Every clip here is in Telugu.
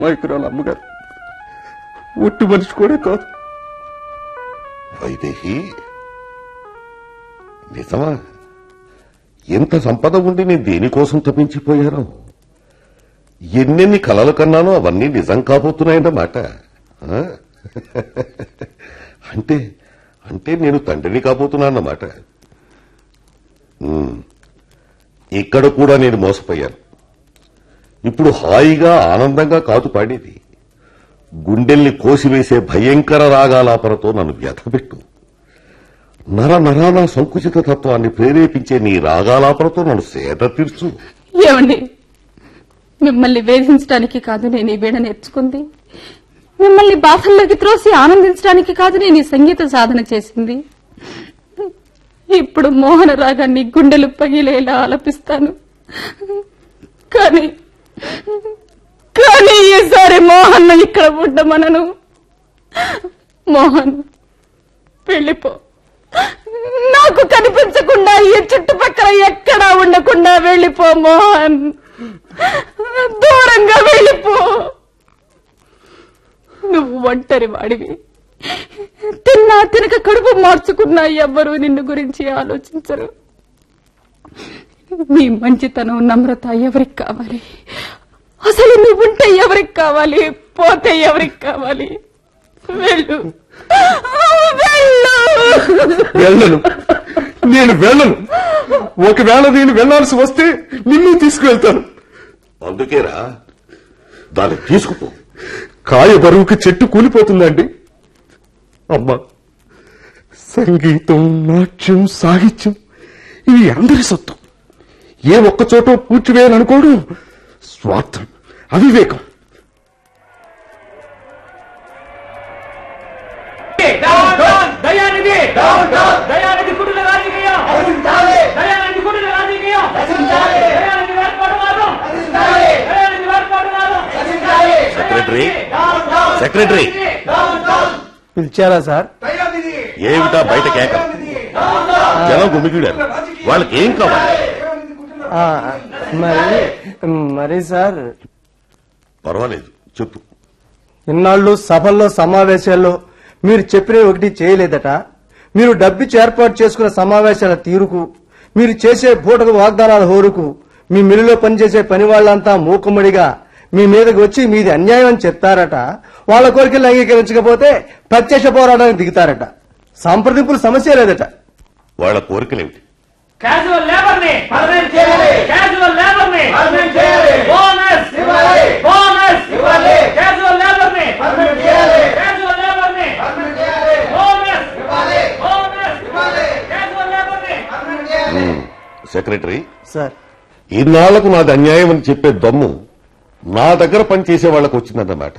మైకురాలు అమ్మగారు ఒట్టి మనిషి కూడా కాదు వైదేహి నిజమా ఎంత సంపద ఉండి నేను దేనికోసం తప్పించిపోయాను ఎన్నెన్ని కలలు కన్నానో అవన్నీ నిజం కాబోతున్నాయన్నమాట ఆ? అంటే అంటే నేను తండ్రిని కాబోతున్నానన్నమాట ఉమ్. ఇక్కడ కూడా నేను మోసపోయాను ఇప్పుడు హాయిగా ఆనందంగా కాదు పాడేది గుండెల్ని కోసివేసే భయంకర రాగాలాపనతో నన్ను వ్యథపెట్టు నర నరాల సంకుచిత తత్వాన్ని ప్రేరేపించే నీ రాగాలాపనతో నన్ను సేద తీర్చు ఏమండి మిమ్మల్ని వేధించడానికి కాదు నేను ఈ వీణ నేర్చుకుంది మిమ్మల్ని బాధల్లోకి త్రోసి ఆనందించడానికి కాదు నేను ఈ సంగీత సాధన చేసింది ఇప్పుడు మోహన రాగాన్ని గుండెలు పగిలేలా ఆలపిస్తాను కానీ కానీ ఈసారి మోహన్ ఇక్కడ ఉండమనను మోహన్ వెళ్ళిపో నాకు కనిపించకుండా ఈ చుట్టుపక్కల ఎక్కడా ఉండకుండా వెళ్ళిపో మోహన్ దూరంగా వెళ్ళిపో నువ్వు ఒంటరి వాడివి తిన్నా తినక కడుపు మార్చుకున్నా ఎవ్వరూ నిన్ను గురించి ఆలోచించరు నీ మంచితనం నమ్రత ఎవరికి కావాలి అసలు నువ్వుంటే ఎవరికి కావాలి పోతే ఎవరికి కావాలి వెళ్ళు వెళ్ళు వెళ్ళను నేను వెళ్ళను ఒకవేళ నేను వెళ్లాల్సి వస్తే నిన్ను తీసుకువెళ్తాను అందుకేరా దాన్ని తీసుకుపో కాయ బరువుకి చెట్టు కూలిపోతుందండి అమ్మా సంగీతం నాట్యం సాహిత్యం ఇవి అందరి సొత్తు ఏ ఒక్క చోట పూడ్చివేయాలనుకోవడం స్వార్థం అవివేకం దయానిధి దయానిధి కుటుంబ రాజకీయం దయానిధి కుటుంబ రాజకీయం దయానిధి వేర్పాటువాదం దయానిధి వేర్పాటువాదం సెక్రటరీ సెక్రటరీ పిలిచారా సార్ ఏమిటా బయట కేక జనం గుమిగిడారు వాళ్ళకి ఏం కావాలి ఆ, మరి మరి సార్ పర్వాలేదు చెప్పు ఇన్నాళ్ళు సభల్లో సమావేశాల్లో మీరు చెప్పిన ఒకటి చేయలేదట మీరు డబ్బిచ్చి ఏర్పాటు చేసుకున్న సమావేశాల తీరుకు మీరు చేసే పూటకు వాగ్దానాల హోరుకు మీ మిల్లులో పనిచేసే పని వాళ్ళంతా మూకుమ్మడిగా మీ మీదకి వచ్చి మీది అన్యాయం అని చెప్తారట వాళ్ళ కోరికలు అంగీకరించకపోతే ప్రత్యక్ష పోరాటానికి దిగుతారట సంప్రదింపులు సమస్య లేదట వాళ్ళ కోరికలేమిటి క్యాజువల్ లేబర్ ని పర్మనెంట్ చేయాలి క్యాజువల్ లేబర్ ని పర్మనెంట్ చేయాలి బోనస్ ఇవ్వాలి బోనస్ ఇవ్వాలి క్యాజువల్ లేబర్ ని పర్మనెంట్ చేయాలి క్యాజువల్ లేబర్ ని పర్మనెంట్ చేయాలి బోనస్ ఇవ్వాలి బోనస్ ఇవ్వాలి క్యాజువల్ లేబర్ ని పర్మనెంట్ చేయాలి సెక్రటరీ సార్ ఇన్నాళ్లకు నాది అన్యాయం అని చెప్పే దమ్ము నా దగ్గర పనిచేసే వాళ్ళకు వచ్చిందన్నమాట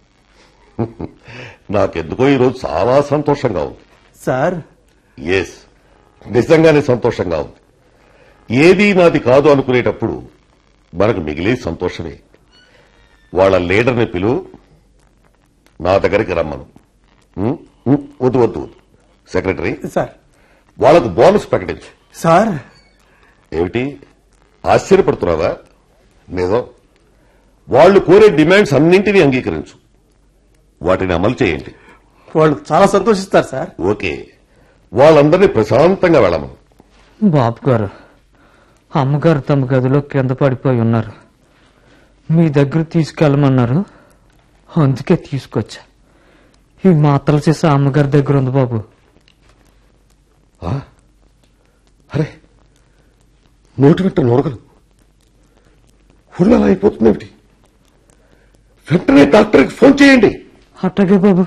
నాకెందుకో ఈరోజు చాలా సంతోషంగా ఉంది సార్ ఎస్ నిజంగానే సంతోషంగా ఉంది ఏదీ నాది కాదు అనుకునేటప్పుడు మనకు మిగిలే సంతోషమే వాళ్ళ లీడర్ని పిలువు నా దగ్గరికి రమ్మను ఉం? ఉం? వద్దు వద్దు వద్దు సెక్రటరీ సార్ వాళ్ళకు బోనస్ ప్రకటించు సార్ ఏమిటి ఆశ్చర్యపడుతున్నావా నిజం వాళ్ళు కోరే డిమాండ్స్ అన్నింటినీ అంగీకరించు వాటిని అమలు చేయండి వాళ్ళు చాలా సంతోషిస్తారు సార్ ఓకే వాళ్ళందరినీ ప్రశాంతంగా వెళ్ళమను బాబు గారు అమ్మగారు తమ గదిలో కింద పడిపోయి ఉన్నారు మీ దగ్గర తీసుకెళ్ళమన్నారు అందుకే తీసుకొచ్చా ఈ మాత్రలు చేసే అమ్మగారి దగ్గర ఉంది బాబు ఆ? అరే నోటి వెంట నొరగలు ఫుల్ అయిపోతుందేమిటి వెంటనే డాక్టర్కి ఫోన్ చేయండి అట్టగే బాబు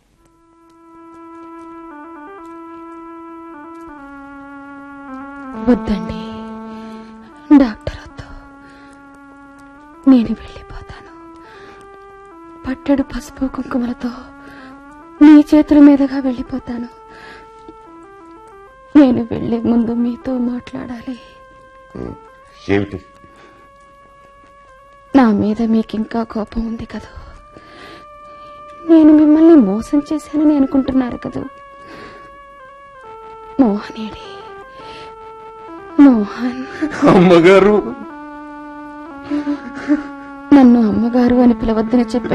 వద్దండి డాక్టర్ వద్దు నేను వెళ్ళిపోతాను పట్టెడు పసుపు కుంకుమలతో మీ చేతుల మీదుగా వెళ్ళిపోతాను నేను వెళ్లే ముందు మీతో మాట్లాడాలి ఏమిటి నా మీద మీకింకా కోపం ఉంది కదూ నేను మిమ్మల్ని మోసం చేశానని అనుకుంటున్నారు కదూ మోహనేడి మోహన్ అమ్మగారు నన్ను అమ్మగారు అని పిలవద్దని చెప్పాను